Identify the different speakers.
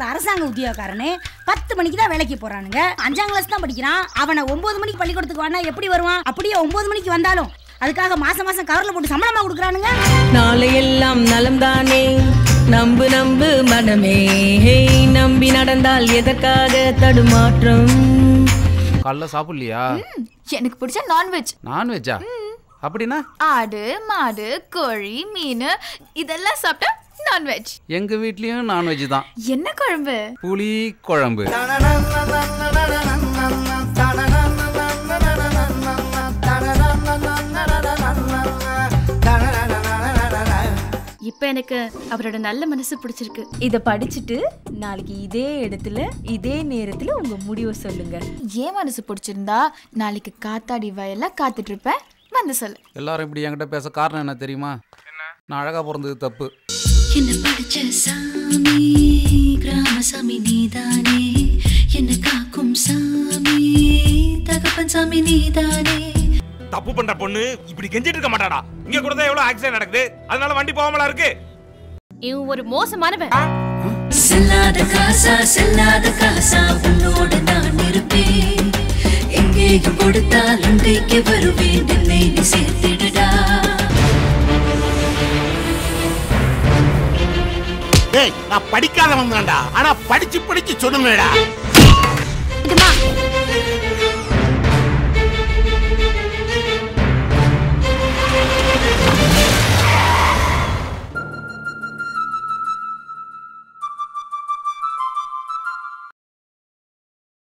Speaker 1: வாங்குற அரசாங்க உத்தியோகக்காரனு பத்து மணிக்கு தான் வேலைக்கு போறானுங்க அஞ்சாம் கிளாஸ் தான் படிக்கிறான் அவனை ஒன்பது மணிக்கு பள்ளிக்கூடத்துக்கு வானா எப்படி வருவான் அப்படியே ஒன்பது மணிக்கு வந்தாலும் அதுக்காக மாசம் மாசம் கவர்ல போட்டு சம்பளமா கொடுக்குறானுங்க
Speaker 2: நாளையெல்லாம் நலம்தானே நம்பு நம்பு மனமே ஹேய், நம்பி நடந்தால் எதற்காக தடுமாற்றம்
Speaker 3: காலைல சாப்பிடலையா
Speaker 4: எனக்கு பிடிச்ச நான்வெஜ்
Speaker 3: நான்வெஜ்ஜா அப்படின்னா
Speaker 4: ஆடு மாடு கோழி மீன் இதெல்லாம் சாப்பிட்டா நான்வெஜ்
Speaker 3: எங்க வீட்லயும் நான்வெஜ் தான்
Speaker 4: என்ன குழம்பு
Speaker 3: புளி குழம்பு
Speaker 5: இப்ப எனக்கு அவரோட நல்ல மனசு பிடிச்சிருக்கு
Speaker 6: இத படிச்சுட்டு நாளைக்கு இதே இடத்துல இதே நேரத்துல உங்க முடிவை சொல்லுங்க
Speaker 4: ஏன் மனசு பிடிச்சிருந்தா நாளைக்கு காத்தாடி வயல்ல காத்துட்டு இருப்பேன் வந்து சொல்லு
Speaker 3: எல்லாரும் இப்படி என்கிட்ட பேச காரணம் என்ன தெரியுமா நான் அழகா பிறந்தது தப்பு
Speaker 7: என்ன படிச்ச சாமி கிராமசாமி நீதானே என்ன காக்கும் சாமி தகப்பன் சாமி நீதானே
Speaker 8: தப்பு பண்ற பொண்ணு இப்படி கெஞ்சிட்டு இருக்க மாட்டாடா இங்க கூட தான் எவ்வளவு ஆக்சிடென்ட் நடக்குது அதனால வண்டி போகாமலா இருக்கு
Speaker 5: இவன் ஒரு மோசமானவன்
Speaker 7: செல்லாத காசா செல்லாத காசா உன்னோடு நான் இருப்பேன் எங்கேயும் கொடுத்தால் அங்கைக்கு வருவேன் என்னை நீ சேர்த்திடுடா
Speaker 9: டேய் நான் படிக்காதவன் தான்டா ஆனா படிச்சு படிச்சு சொல்லுங்கடா
Speaker 5: இதுமா